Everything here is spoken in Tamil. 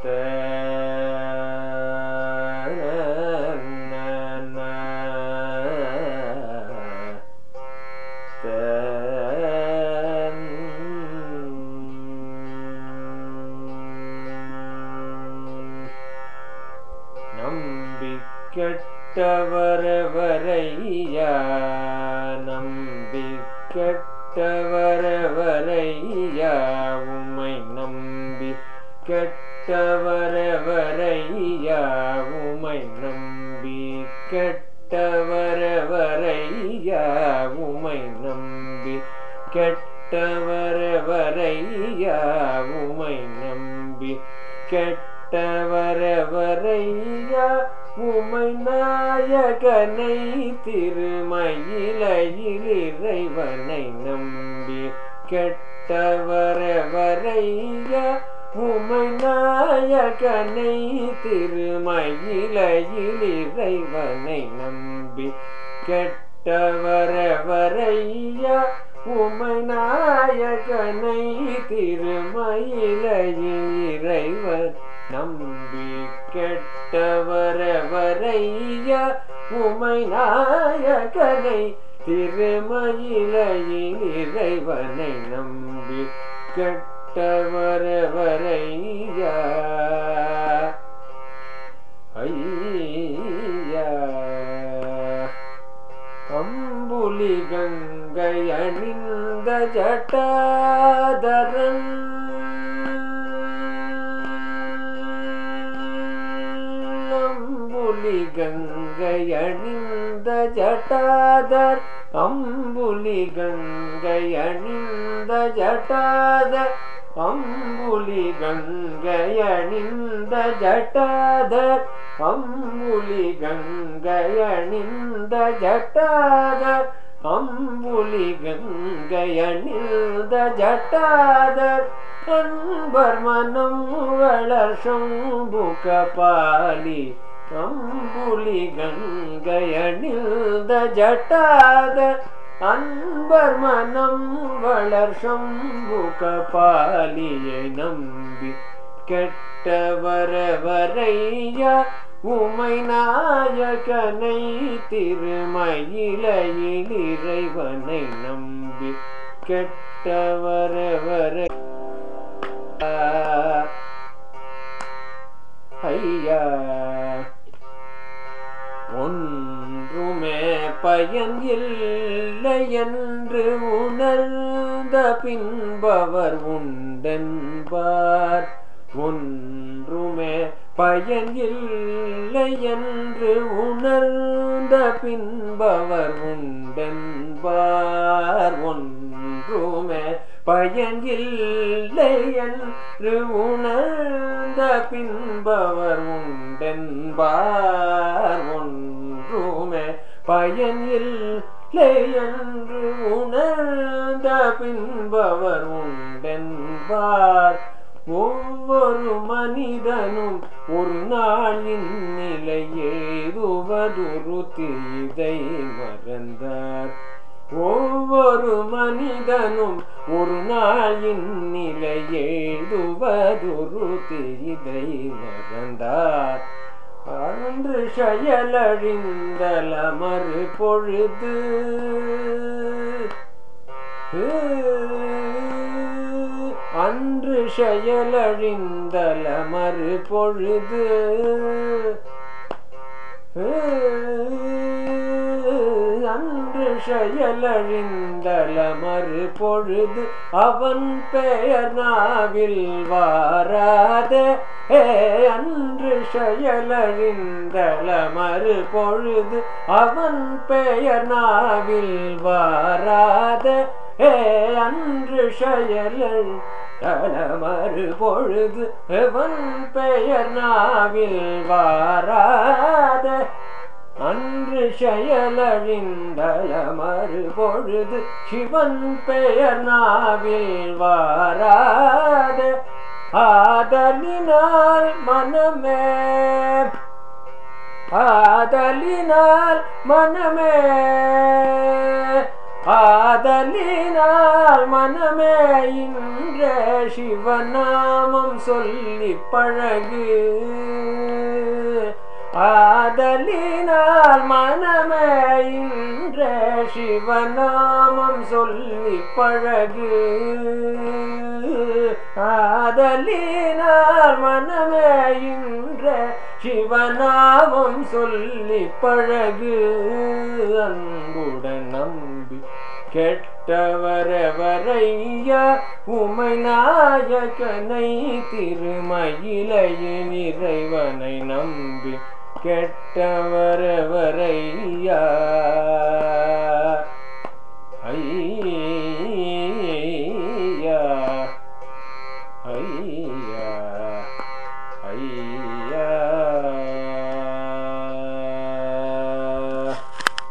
நம்பி கெட்டவரவரையா நம்பி கெட்டவரவரையா உமை நம்பி கெட்டவரவரையா உமை நம்பி கெட்டவரவரையா உமை நம்பி கெட்டவரவரையா உமை நம்பி கெட்டவரவரையா உமை நாயகனை திருமயிலையில் இறைவனை நம்பி கெட்டவரவரையா உமை நாயகனை திருமயிலையில் இறைவனை நம்பி கெட்டவரவரையா உமை நாயகனை திருமயிலையில் இறைவன் நம்பி கெட்டவரவரையா உமை நாயகனை திருமயிலையில் இறைவனை நம்பி கெட்டவரவரையா ஐயா அம்புலி கங்கை அணிந்த ஜட்டாதரன் அம்புலி கங்கை அணிந்த ஜட்டாதர் அம்புலி கங்கை அணிந்த ஜட்டாதர் அம்புலி கங்கை அணிந்த ஜட்டாதர் அம்புலி கங்கை அணிந்த ஜட்டாதர் அம்புலி கங்கை அணிந்த ஜட்டாதர் அன்பர் மனம் வளர் சம்புக பாலி அம்புலி கங்கை அணிந்த ஜட்டாதர் அன்பர் மனம் வளர் சம்புக பாலியை நம்பி கெட்டவரவரையா உமை நாயகனை திருமயிலையில் இறைவனை நம்பி கெட்டவரவரை ஐயா ஒன்றுமே பயன் இல்லை என்று உணர்ந்த பின்பவர் உண்டென்பார் ஒன்றுமே பயன் இல்லை என்று உணர்ந்த பின்பவர் உண்டென்பார் ஒன்றுமே பயன் இல்லை என்று உணர்ந்த பின்பவர் உண்டென்பார் ஒன்றுமே பயன் இல்லை என்று உணர்ந்த பின்பவர் உண்டென்பார் ஒவ்வொரு மனிதனும் ஒரு நாளின் நிலை ஏதுவதுரு தீதை மறந்தார் ஒவ்வொரு மனிதனும் ஒரு நாளின் நிலை எழுதுவதொரு தீதை மறந்தார் அன்று செயலழிந்தலமறு பொழுது அன்று செயலழிந்தலமறு பொழுது அன்று செயலழிந்தலமறு பொழுது அவன் பெயர் நாவில் வாராத ஏ அன்று செயலழிந்தலமறு பொழுது அவன் பெயர் நாவில் வாராத ஏ அன்று செயலழ் தலமறு பொழுது எவன் பெயர் நாவில் வாராத அன்று செயலழிந்தலமறு பொழுது சிவன் பெயர் நாவில் வாராத ஆதலினால் மனமே ஆதலினால் மனமே ஆதலினால் மனமே இன்ற சிவநாமம் சொல்லி பழகு ஆதலினால் மனமே இன்ற சிவநாமம் சொல்லி பழகு ஆதலினால் மனமே இன்ற சிவநாமம் சொல்லி பழகு அன்புடன் நம்பி கெட்டவரவரையா உமை நாயகனை திருமயிலையின் இறைவனை நம்பி கெட்டவரவரையா